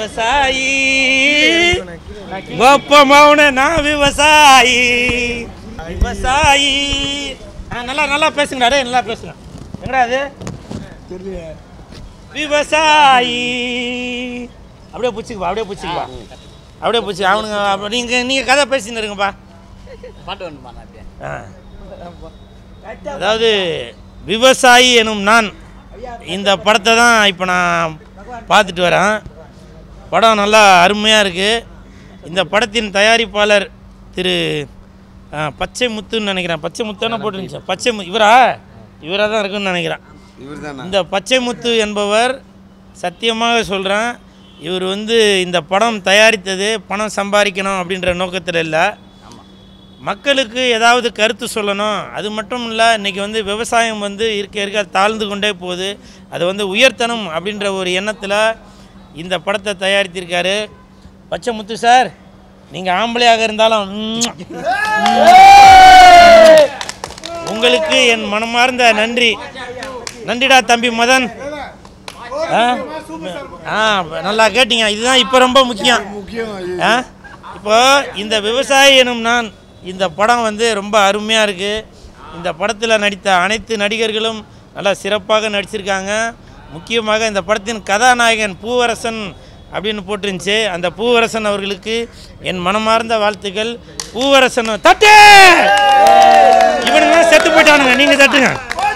விவசாயி கோப்ப மௌன நான் விவசாயி விவசாயி ஆ, நல்லா நல்லா பேசுங்கடா டேய் நல்லா பேசுங்க எங்கடா அது விவசாயி அப்படியே பிடிச்சிக்குப்பா அப்படியே பிடிச்சிக்குப்பா அப்படியே பிடிச்சி அவனுங்க அப்ப நீங்க நீங்க கதை பேசின்னு இருங்கப்பா பாட்டு வேணுமா நான் அப்படியே ஆ. அதாவது விவசாயி எனும் நான் இந்த படத்தை தான் இப்போ நான் பார்த்துட்டு வரேன் படம் நல்லா அருமையாக இருக்குது இந்த படத்தின் தயாரிப்பாளர் திரு ஆ, பச்சை முத்துன்னு நினைக்கிறேன் பச்சை முத்தானே போட்டுருந்துச்சு பச்சை மு இவரா இவராக தான் இருக்குன்னு நினைக்கிறேன் இவர் இந்த பச்சை முத்து என்பவர் சத்தியமாக சொல்கிறேன் இவர் வந்து இந்த படம் தயாரித்தது பணம் சம்பாதிக்கணும் அப்படின்ற நோக்கத்தில் இல்லை மக்களுக்கு ஏதாவது கருத்து சொல்லணும் அது மட்டும் இல்லை இன்றைக்கி வந்து விவசாயம் வந்து இருக்க இருக்க தாழ்ந்து கொண்டே போகுது அதை வந்து உயர்த்தணும் அப்படின்ற ஒரு எண்ணத்தில் இந்த படத்தை தயாரித்திருக்காரு பச்சை முத்து சார் நீங்கள் ஆம்பளையாக இருந்தாலும் ம்ம். உங்களுக்கு என் மனமார்ந்த நன்றி நன்றிடா தம்பி மதன் ஆ? ஆ நல்லா கேட்டீங்க இதுதான் இப்போ ரொம்ப முக்கியம் ஆ இப்போ இந்த விவசாயி எனும் நான் இந்த படம் வந்து ரொம்ப அருமையாக இருக்குது இந்த படத்தில் நடித்த அனைத்து நடிகர்களும் நல்லா சிறப்பாக நடிச்சிருக்காங்க முக்கியமாக இந்த படத்தின் கதாநாயகன் பூவரசன் அப்படின்னு போட்டிருந்துச்சு அந்த பூவரசன் அவர்களுக்கு என் மனமார்ந்த வாழ்த்துக்கள் பூவரசன் தட்டு இவனுங்க செத்து போயிட்டானுங்க நீங்கள் தட்டுங்க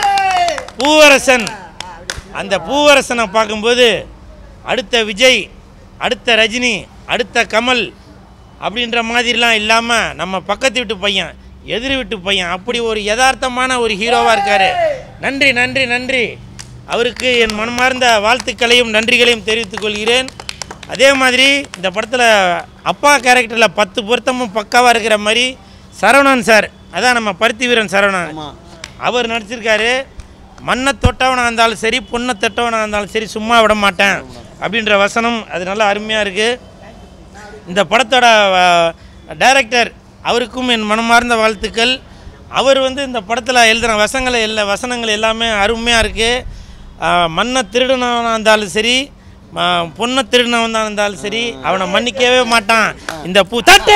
பூவரசன் அந்த பூவரசனை பார்க்கும்போது அடுத்த விஜய் அடுத்த ரஜினி அடுத்த கமல் அப்படின்ற மாதிரிலாம் இல்லாமல் நம்ம பக்கத்து வீட்டு பையன் எதிர் வீட்டு பையன் அப்படி ஒரு யதார்த்தமான ஒரு ஹீரோவாக இருக்கார் நன்றி நன்றி நன்றி அவருக்கு என் மனமார்ந்த வாழ்த்துக்களையும் நன்றிகளையும் தெரிவித்துக் கொள்கிறேன் அதே மாதிரி இந்த படத்தில் அப்பா கேரக்டரில் பத்து பொருத்தமும் பக்காவாக இருக்கிற மாதிரி சரவணன் சார் அதான் நம்ம பருத்தி வீரன் சரவணன் அவர் நடிச்சிருக்காரு மண்ணை தொட்டவனாக இருந்தாலும் சரி பொண்ணை தொட்டவனாக இருந்தாலும் சரி சும்மா விட மாட்டேன் அப்படின்ற வசனம் அது நல்லா அருமையாக இருக்குது இந்த படத்தோட டைரக்டர் அவருக்கும் என் மனமார்ந்த வாழ்த்துக்கள் அவர் வந்து இந்த படத்தில் எழுதுன வசங்களை எல்லா வசனங்கள் எல்லாமே அருமையாக இருக்குது மண்ணை திருடினவனாக இருந்தாலும் சரி ம- பொண்ணை திருடினவனாக இருந்தாலும் சரி அவனை மன்னிக்கவே மாட்டான் இந்த பூ தட்டு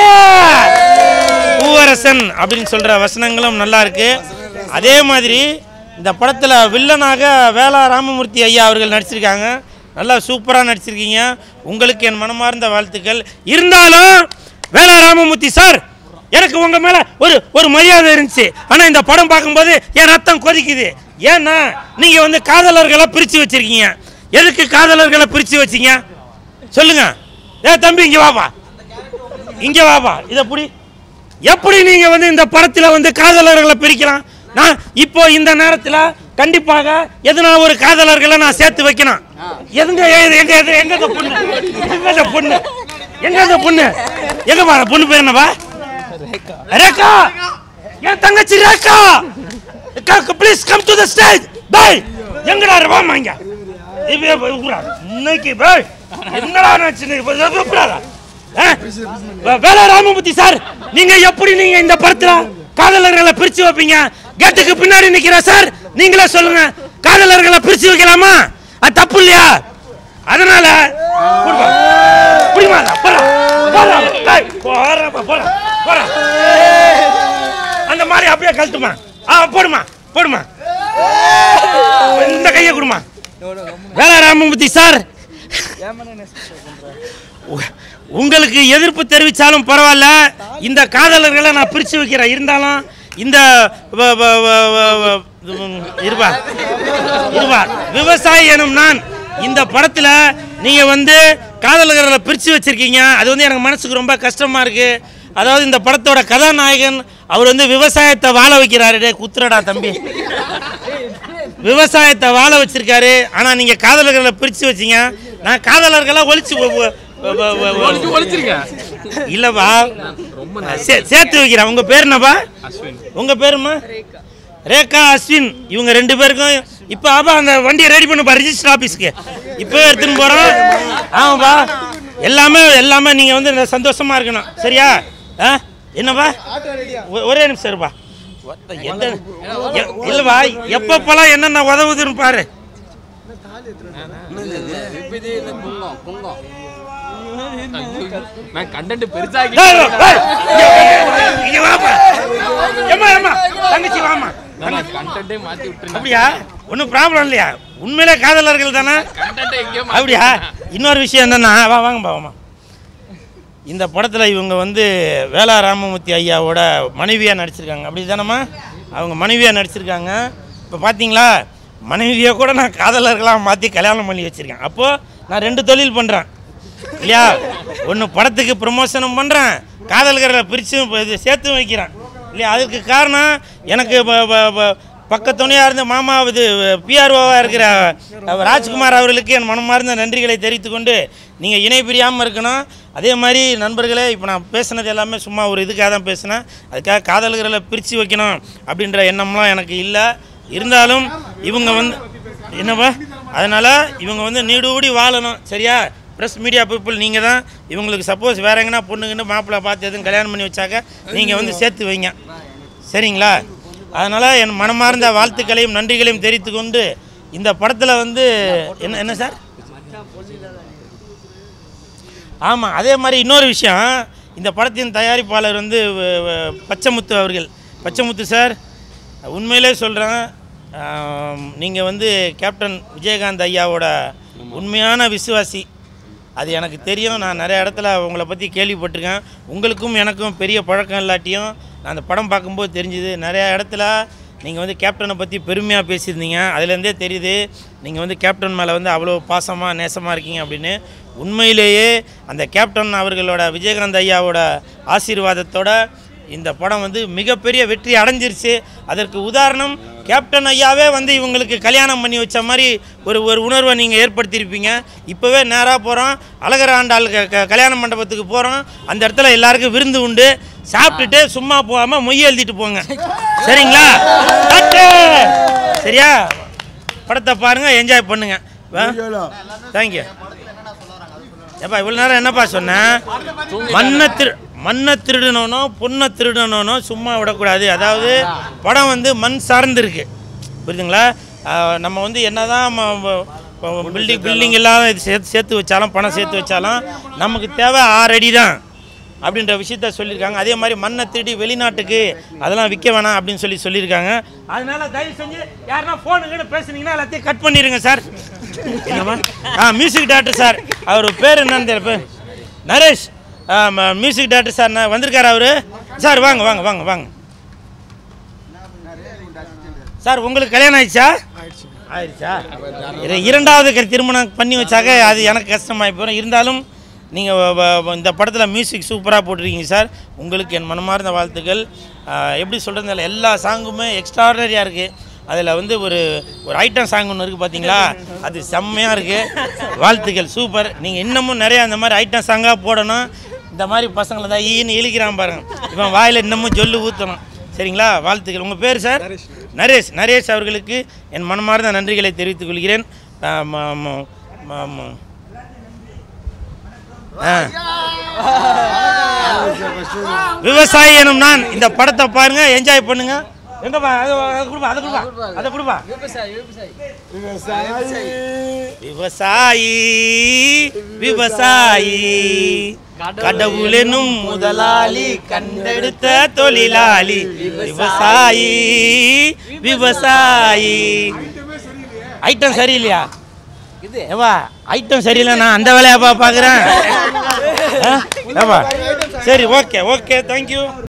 பூவரசன் அப்படின்னு சொல்கிற வசனங்களும் நல்லா இருக்கு அதே மாதிரி இந்த படத்தில் வில்லனாக வேளா ராமமூர்த்தி ஐயா அவர்கள் நடிச்சிருக்காங்க நல்லா சூப்பராக நடிச்சிருக்கீங்க உங்களுக்கு என் மனமார்ந்த வாழ்த்துக்கள் இருந்தாலும் வேளா ராமமூர்த்தி சார் எனக்கு உங்கள் மேலே ஒரு ஒரு மரியாதை இருந்துச்சு ஆனால் இந்த படம் பார்க்கும்போது என் ரத்தம் கொதிக்குது ஏன்னா நீங்கள் வந்து காதலர்களை பிரித்து வச்சிருக்கீங்க எதுக்கு காதலர்களை பிரித்து வச்சீங்க சொல்லுங்க ஏ தம்பி இங்கே வாப்பா இங்கே வாப்பா இதை புடி எப்படி நீங்க வந்து இந்த படத்துல வந்து காதலர்களை பிரிக்கலாம் நான் இப்போ இந்த நேரத்துல கண்டிப்பாக எதுனா ஒரு காதலர்களை நான் சேர்த்து வைக்கணும் எதுங்க எங்க எங்க எங்க- எங்க இந்த பொண்ணு எங்க இந்த பொண்ணு எங்க இந்த பொண்ணு எங்க பாரு பொண்ணு பேர் என்னவா ரேகா என் தங்கச்சி Rekha please come to the stage பாய் எங்கடா இரு, வாம்மா இங்க இவே உப்புடா. இன்னைக்கு பாய் என்னடா நினைச்சு உப்புடாதா வேலை ராமமூர்த்தி சார் நீங்க எப்படி நீங்க இந்த படத்துல காதலர்களை பிரிச்சு வைப்பீங்க கேட்டுக்கு பின்னாடி நிக்கிற சார் நீங்களே சொல்லுங்க காதலர்களை பிரிச்சு வைக்கலாமா அது தப்பு இல்லையா அதனால குடுப்பா. புடிமாடா, போடா, போடா, டேய், போடா, போடா, போடா. அந்த மாதிரி அப்படியே கழட்டுமா ஆ போடுமா போடுமா இந்த கையை கொடுமா வேலை ராமமூர்த்தி சார் உ- உங்களுக்கு எதிர்ப்பு தெரிவித்தாலும் பரவாயில்ல இந்த காதலர்களை நான் பிரித்து வைக்கிறேன் இருந்தாலும் இந்த வ- வ- வ- வ- வ- உம், இருப்பா இருப்பா விவசாயி எனும் நான் இந்த படத்தில் நீங்கள் வந்து காதலர்களை பிரித்து வச்சிருக்கீங்க அது வந்து எனக்கு மனசுக்கு ரொம்ப கஷ்டமாக இருக்குது அதாவது இந்த படத்தோட கதாநாயகன் அவர் வந்து விவசாயத்தை வாழ வைக்கிறாரு டேய் குத்துறடா தம்பி விவசாயத்தை வாழ வச்சிருக்காரு ஆனா நீங்க காதலர்களை பிரிச்சு வச்சீங்க நான் காதலர்களை ஒழிச்சு ஒ- ஒ- ஒ- ஒ- ஒ- ஒழிச்சிருங்க இல்லப்பா சே- சேர்த்து வைக்கிறேன் உங்க பேர் என்னப்பா உங்க பேருமா ரேகா அஸ்வின் இவங்க ரெண்டு பேருக்கும் இப்போ ஆபா அந்த வண்டியை ரெடி பண்ணுப்பா ரிஜிஸ்டர் ஆஃபீஸ்க்கு இப்போ எடுத்துன்னு போகிறோம் ஆமாப்பா எல்லாமே எல்லாமே நீங்கள் வந்து நல்ல சந்தோஷமா இருக்கணும் சரியா ஆ என்னப்பா ஒ- ஒரே நிமிஷம் இருப்பா ஒத்த- எந்த எ- இல்லைப்பா எப்பப்பெல்லாம் என்னென்ன உதவுதுன்னு பாரு விபதி இல்லை குங்கம் குங்கம் நான் கண்டென்ட் பெருசாக்கி டேய், டேய், இங்க- இங்க வாப்பா. ஏம்மா, ஏம்மா, தங்கச்சி வாமா நான் கண்டென்ட்டே மாத்தி விட்டுருந்தேன் அப்படியா ஒன்றும் ப்ராப்ளம் இல்லையா உண்மையிலே காதலர்கள் தானே கண்டென்ட் எங்கேயோ அப்படியா இன்னொரு விஷயம் என்னன்னா வா வாங்கப்பா வாமா இந்த படத்தில் இவங்க வந்து வேளா ராமமூர்த்தி ஐயாவோட மனைவியாக நடிச்சிருக்காங்க அப்படி தானம்மா அவங்க மனைவியாக நடிச்சிருக்காங்க இப்போ பார்த்தீங்களா மனைவியை கூட நான் காதலர்களாக மாற்றி கல்யாணம் பண்ணி வச்சுருக்கேன் அப்போது நான் ரெண்டு தொழில் பண்ணுறேன் இல்லையா ஒன்று படத்துக்கு ப்ரொமோஷனும் பண்ணுறேன் காதல்களை பிரிச்சும் இப்ப இது சேர்த்தும் வைக்கிறேன் இல்லையா அதுக்கு காரணம் எனக்கு ப- ப- ப- பக்கத்துணையாக இருந்த மாமா இது பிஆர்ஓவாக இருக்கிற அவர் ராஜ்குமார் அவர்களுக்கு என் மனமார்ந்த நன்றிகளை தெரிவித்துக் கொண்டு நீங்கள் இணை பிரியாமல் இருக்கணும் அதே மாதிரி நண்பர்களே இப்போ நான் பேசுனது எல்லாமே சும்மா ஒரு இதுக்காக தான் பேசினேன் அதுக்காக காதல்களை பிரித்து வைக்கணும் அப்படின்ற எண்ணம்லாம் எனக்கு இல்லை இருந்தாலும் இவங்க வந்து என்னப்பா அதனால் இவங்க வந்து நீடூடி வாழணும் சரியா ப்ரெஸ் மீடியா பீப்புள் நீங்கள் தான் இவங்களுக்கு சப்போஸ் வேற எங்கன்னா பொண்ணுங்கன்னு மாப்பிள்ளை பார்த்து எதுவும் கல்யாணம் பண்ணி வச்சாக்க நீங்கள் வந்து சேர்த்து வைங்க சரிங்களா அதனால் என் மனமார்ந்த வாழ்த்துக்களையும் நன்றிகளையும் தெரிவித்து கொண்டு இந்த படத்தில் வந்து என்ன என்ன சார் ஆமாம் அதே மாதிரி இன்னொரு விஷயம் இந்த படத்தின் தயாரிப்பாளர் வந்து வ- வ- பச்சைமுத்து அவர்கள் பச்சைமுத்து சார் உண்மையிலே சொல்கிறேன் நீங்கள் வந்து கேப்டன் விஜயகாந்த் ஐயாவோட உண்மையான விசுவாசி அது எனக்கு தெரியும் நான் நிறைய இடத்துல உங்களை பற்றி கேள்விப்பட்டிருக்கேன் உங்களுக்கும் எனக்கும் பெரிய பழக்கம் இல்லாட்டியும் நான் அந்த படம் பார்க்கும்போது தெரிஞ்சுது நிறைய இடத்துல நீங்கள் வந்து கேப்டனை பற்றி பெருமையாக பேசியிருந்தீங்க அதுலேருந்தே தெரியுது நீங்கள் வந்து கேப்டன் மேலே வந்து அவ்வளோ பாசமாக நேசமாக இருக்கீங்க அப்படின்னு உண்மையிலேயே அந்த கேப்டன் அவர்களோட விஜயகாந்த் ஐயாவோட ஆசீர்வாதத்தோட இந்த படம் வந்து மிகப்பெரிய வெற்றி அடைஞ்சிருச்சு அதற்கு உதாரணம் கேப்டன் ஐயாவே வந்து இவங்களுக்கு கல்யாணம் பண்ணி வச்ச மாதிரி ஒரு ஒரு உணர்வை நீங்கள் ஏற்படுத்தியிருப்பீங்க இப்போவே நேராக போகிறோம் அழகர் ஆண்டாள் க க- கல்யாண மண்டபத்துக்கு போகிறோம் அந்த இடத்துல எல்லாருக்கும் விருந்து உண்டு சாப்பிட்டுட்டு சும்மா போகாமல் மொய் எழுதிட்டு போங்க சரிங்களா சரியா படத்தை பாருங்கள் என்ஜாய் பண்ணுங்க தேங்க்யூ ஏப்பா இவ்வளோ நேரம் என்னப்பா சொன்னேன் மண்ணை திரு மண்ணை திருடணும்னோ பொண்ணை திருடணும்னோ சும்மா விடக்கூடாது அதாவது படம் வந்து மண் சார்ந்திருக்கு புரியுதுங்களா ஆஹ் நம்ம வந்து என்னதான் பில்டிங் பில்டிங் எல்லாம் இது சேர்த்து சேர்த்து வச்சாலும் பணம் சேர்த்து வச்சாலும் நமக்கு தேவை ஆறு அடி தான் அப்படின்ற விஷயத்த சொல்லியிருக்காங்க அதே மாதிரி மண்ணை திருடி வெளிநாட்டுக்கு அதெல்லாம் விற்க வேணாம் அப்படின்னு சொல்லி சொல்லியிருக்காங்க அதனால தயவு செஞ்சு யாருன்னா ஃபோனுங்கன்னு பேசுனீங்கன்னா எல்லாத்தையும் கட் பண்ணிடுங்க சார் என்னம்மா ஆ மியூசிக் டாக்டர் சார் அவர் பேர் என்னன்னு தெரியல பேர் நரேஷ் மியூசிக் டாக்டர் சார் நான் வந்திருக்காரு அவரு சார் வாங்க வாங்க வாங்க வாங்க சார் உங்களுக்கு கல்யாணம் ஆயிடுச்சா ஆயிடுச்சா இர- இரண்டாவது க- திருமணம் பண்ணி வச்சாக்க அது எனக்கு கஷ்டமாகி போயிடும் இருந்தாலும் நீங்கள் இந்த படத்தில் மியூசிக் சூப்பராக போட்டிருக்கீங்க சார் உங்களுக்கு என் மனமார்ந்த வாழ்த்துக்கள் ஆஹ் எப்படி சொல்கிறது எல்லா சாங்குமே எக்ஸ்ட்ராடனரியாக இருக்குது அதில் வந்து ஒரு ஒரு ஐட்டம் சாங் ஒன்று இருக்குது பார்த்தீங்களா அது செம்மையாக இருக்குது வாழ்த்துக்கள் சூப்பர் நீங்கள் இன்னமும் நிறைய அந்த மாதிரி ஐட்டம் சாங்காக போடணும் இந்த மாதிரி பசங்களை தான் ஈன்னு இழுக்கிறான் பாருங்க இவன் வாயில் இன்னமும் ஜொல்லு ஊற்றணும் சரிங்களா வாழ்த்துக்கள் உங்கள் பேர் சார் நரேஷ் நரேஷ் அவர்களுக்கு என் மனமார்ந்த நன்றிகளை தெரிவித்துக் கொள்கிறேன் ஆ, ம- ம- ம- ம- ஆ. விவசாயி எனும் நான் இந்த படத்தை பாருங்க என்ஜாய் பண்ணுங்க எங்கப்பா அது அதை கொடுப்பா அதை கொடுப்பா அதை கொடுப்பா விவசாயி விவசாயி கடவுளெனும் முதலாளி கண்டெடுத்த தொழிலாளி விவசாயி விவசாயி ஐட்டம் சரியில்லையா இது ஏவா ஐட்டம் சரியில்லை நான் அந்த வேலையாப்பா பார்க்குறேன் ஏவா சரி ஓகே ஓகே தேங்க்யூ